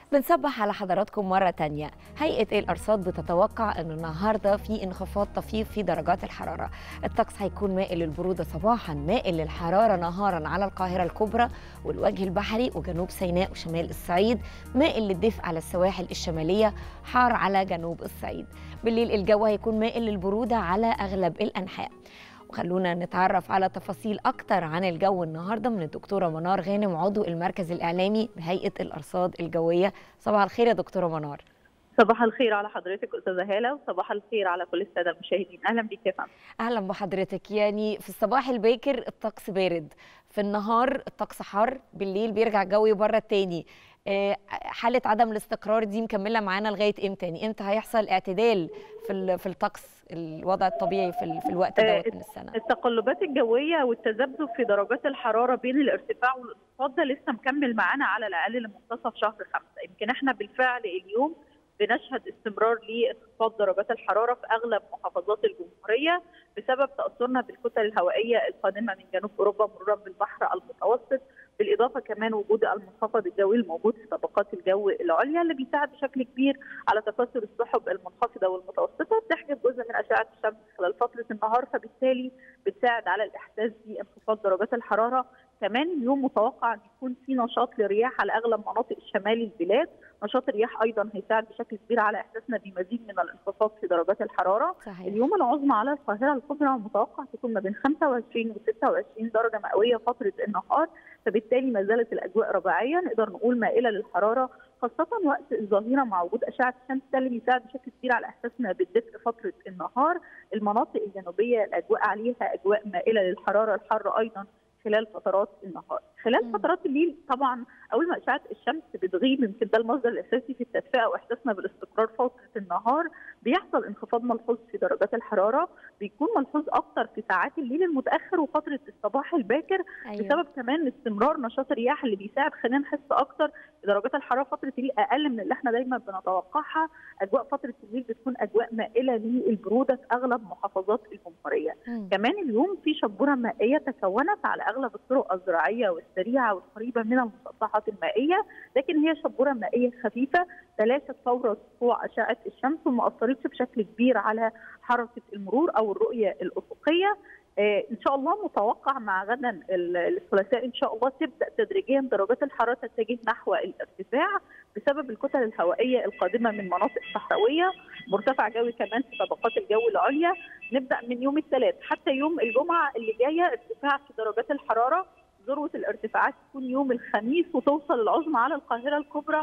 بنصبح على حضراتكم مرة تانية هيئة الأرصاد بتتوقع أن النهاردة في انخفاض طفيف في درجات الحرارة الطقس هيكون مائل للبرودة صباحا مائل للحرارة نهارا على القاهرة الكبرى والوجه البحري وجنوب سيناء وشمال الصعيد مائل للدفء على السواحل الشمالية حار على جنوب الصعيد بالليل الجو هيكون مائل للبرودة على أغلب الأنحاء وخلونا نتعرف على تفاصيل أكتر عن الجو النهاردة من الدكتورة منار غانم عضو المركز الإعلامي بهيئة الأرصاد الجوية صباح الخير يا دكتورة منار صباح الخير على حضرتك استاذه هاله وصباح الخير على كل الساده المشاهدين اهلا بك يا فندم أهلا بحضرتك يعني في الصباح الباكر الطقس بارد في النهار الطقس حر بالليل بيرجع الجو يبرد تاني آه، حالة عدم الاستقرار دي مكملة معانا لغاية امتى يعني امتى هيحصل اعتدال في ال- في الطقس الوضع الطبيعي في, ال- في الوقت آه، دوت من السنة التقلبات الجويه والتذبذب في درجات الحراره بين الارتفاع والانخفاض ده لسه مكمل معانا على الاقل لمنتصف شهر خمسه يمكن احنا بالفعل اليوم بنشهد استمرار لانخفاض درجات الحراره في اغلب محافظات الجمهوريه بسبب تاثرنا بالكتل الهوائيه القادمه من جنوب اوروبا مرورا بالبحر المتوسط بالاضافه كمان وجود المنخفض الجوي الموجود في طبقات الجو العليا اللي بيساعد بشكل كبير على تكاثر السحب المنخفضه والمتوسطه بتحجب جزء من اشعه الشمس خلال فتره النهار فبالتالي بتساعد على الاحساس بانخفاض درجات الحراره كمان اليوم متوقع ان يكون في نشاط لرياح على اغلب مناطق شمال البلاد نشاط الرياح ايضا هيساعد بشكل كبير على احساسنا بمزيد من الانخفاض في درجات الحراره صحيح اليوم العظمى على القاهره الكبرى متوقع تكون ما بين 25 و 26 درجه مئويه فتره النهار فبالتالي ما زالت الاجواء رباعيه نقدر نقول مائله للحراره خاصة وقت الظهيرة مع وجود أشعة الشمس ده اللي بيساعد بشكل كبير على إحساسنا بالدفء فترة النهار، المناطق الجنوبية الأجواء عليها أجواء مائلة للحرارة الحر أيضا خلال فترات النهار، خلال مم. فترات الليل طبعا أول ما أشعة الشمس بتغيب يمكن ده المصدر الأساسي في التدفئة وإحساسنا بالاستقرار فترة النهار، بيحصل انخفاض ملحوظ في درجات الحرارة، بيكون ملحوظ أكتر في ساعات الليل المتأخر وفترة الصباح الباكر أيوة. بسبب كمان استمرار نشاط الرياح اللي بيساعد خلينا نحس اكتر درجات الحراره فتره الليل اقل من اللي احنا دايما بنتوقعها اجواء فتره الليل بتكون اجواء مائله للبروده في اغلب محافظات الجمهوريه مم. كمان اليوم في شبوره مائيه تكونت على اغلب الطرق الزراعيه والسريعه والقريبه من المسطحات المائيه لكن هي شبوره مائيه خفيفه تلاشت فور سطوع اشعه الشمس وما اثرتش بشكل كبير على حركه المرور او الرؤيه الافقيه آه، ان شاء الله متوقع مع غدا ال- الثلاثاء ان شاء الله تبدا تدريجيا درجات الحراره تتجه نحو الارتفاع بسبب الكتل الهوائيه القادمه من مناطق صحراويه مرتفع جوي كمان في طبقات الجو العليا نبدا من يوم الثلاث حتى يوم الجمعه اللي جايه ارتفاع في درجات الحراره ذروه الارتفاعات تكون يوم الخميس وتوصل العظمى على القاهره الكبرى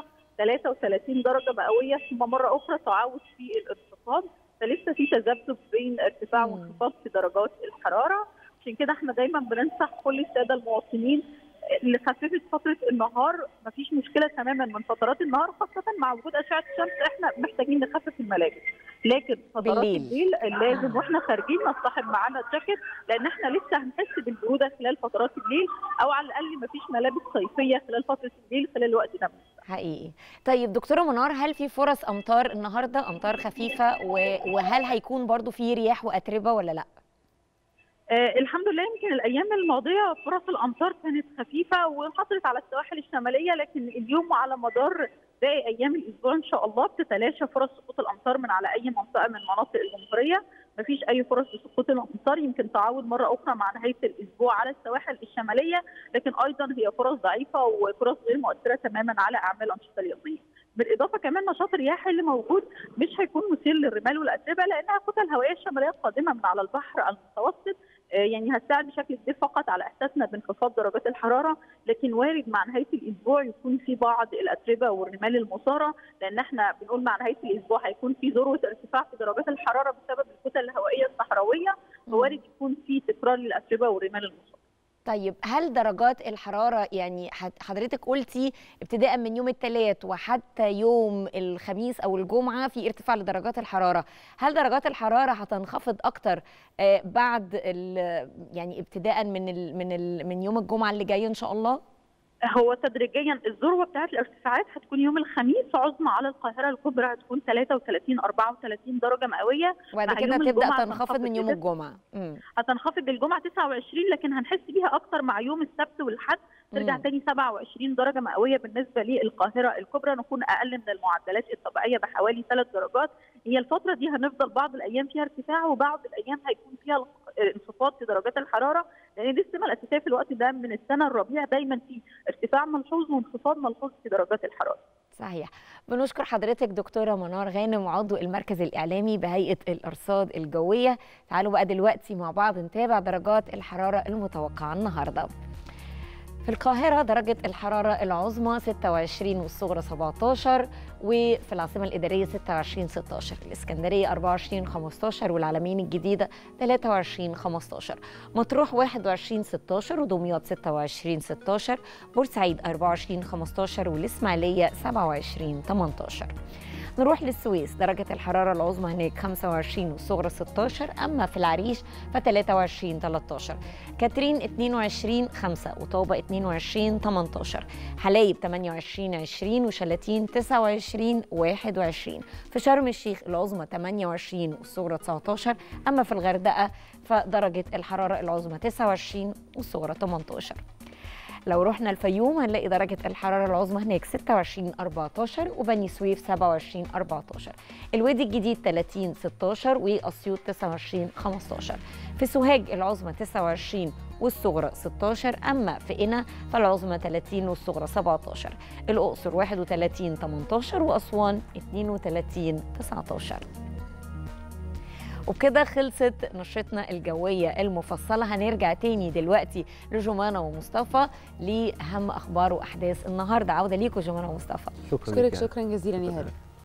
33 درجه مئويه ثم مره اخرى تعود في الانخفاض فلسه في تذبذب بين ارتفاع مم. وانخفاض في درجات الحراره عشان كده احنا دايما بننصح كل الساده المواطنين اللي خففت فتره النهار مفيش مشكله تماما من فترات النهار خاصه مع وجود اشعه الشمس احنا محتاجين نخفف الملابس لكن فترات بالليل. الليل لازم واحنا خارجين نصطحب معانا جاكيت لان احنا لسه هنحس بالبروده خلال فترات الليل او على الاقل مفيش ملابس صيفيه خلال فتره الليل خلال الوقت ده حقيقي طيب دكتورة منار هل في فرص أمطار النهاردة أمطار خفيفة و- وهل هيكون برضو في رياح وأتربة ولا لأ؟ آه الحمد لله يمكن الايام الماضيه فرص الامطار كانت خفيفه وانحصرت على السواحل الشماليه لكن اليوم على مدار باقي ايام الاسبوع ان شاء الله بتتلاشى فرص سقوط الامطار من على اي منطقه من مناطق الجمهوريه مفيش اي فرص لسقوط الامطار يمكن تعود مره اخرى مع نهايه الاسبوع على السواحل الشماليه لكن ايضا هي فرص ضعيفه وفرص غير مؤثره تماما على اعمال الانشطه اليوميه بالاضافه كمان نشاط الرياح اللي موجود مش هيكون مثير للرمال والاتربه لانها كتل هوائيه الشماليه القادمه من على البحر المتوسط آه، يعني هتساعد بشكل كبير فقط على احساسنا بانخفاض درجات الحراره لكن وارد مع نهايه الاسبوع يكون في بعض الاتربه والرمال المثاره لان احنا بنقول مع نهايه الاسبوع هيكون في ذروه ارتفاع في درجات الحراره بسبب الكتل الهوائيه الصحراويه فوارد يكون في تكرار للاتربه والرمال المثاره طيب هل درجات الحرارة يعني حت- حضرتك قلتي ابتداء من يوم الثلاث وحتى يوم الخميس أو الجمعة في ارتفاع لدرجات الحرارة هل درجات الحرارة هتنخفض أكتر آه، بعد ال- يعني ابتداء من ال من ال من يوم الجمعة اللي جاي إن شاء الله؟ هو تدريجيا الذروه بتاعت الارتفاعات هتكون يوم الخميس عظمى على القاهره الكبرى هتكون 33 34 درجه مئويه وبعد مع كده يوم تبدا الجمعة تنخفض من يوم جدا. الجمعه مم. هتنخفض الجمعه 29 لكن هنحس بيها اكتر مع يوم السبت والحد ترجع مم. تاني 27 درجه مئويه بالنسبه للقاهره الكبرى نكون اقل من المعدلات الطبيعيه بحوالي 3 درجات هي الفتره دي هنفضل بعض الايام فيها ارتفاع وبعض الايام هيكون فيها انخفاض في درجات الحراره لان دي السمه الاساسيه في الوقت ده من السنه الربيع دايما في ارتفاع ملحوظ وانخفاض ملحوظ في درجات الحراره صحيح بنشكر حضرتك دكتورة منار غانم عضو المركز الإعلامي بهيئة الأرصاد الجوية تعالوا بقى دلوقتي مع بعض نتابع درجات الحرارة المتوقعة النهاردة في القاهرة درجة الحرارة العظمى 26 والصغرى 17 وفي العاصمة الإدارية 26 16 الإسكندرية 24 15 والعلمين الجديدة 23 15 مطروح 21 16 ودمياط 26 16 بورسعيد 24 15 والإسماعيلية 27 18 نروح للسويس درجة الحرارة العظمى هناك 25 والصغرى 16 أما في العريش ف 23 13 كاترين 22 5 وطوبة 22 18 حلايب 28 20 وشلاتين 29 21 في شرم الشيخ العظمى 28 والصغرى 19 أما في الغردقة فدرجة الحرارة العظمى 29 والصغرى 18 لو رحنا الفيوم هنلاقي درجة الحرارة العظمى هناك 26 14 وبني سويف 27 14 الوادي الجديد 30 16 وأسيوط 29 15 في سوهاج العظمى 29 والصغرى 16 أما في قنا فالعظمى 30 والصغرى 17 الأقصر 31 18 وأسوان 32 19 وبكده خلصت نشرتنا الجوية المفصلة هنرجع تاني دلوقتي لجمانة ومصطفى لأهم أخبار وأحداث النهاردة عودة ليكم جمانة ومصطفى شكرا اشكرك لك يا شكرا جزيلا يا هلا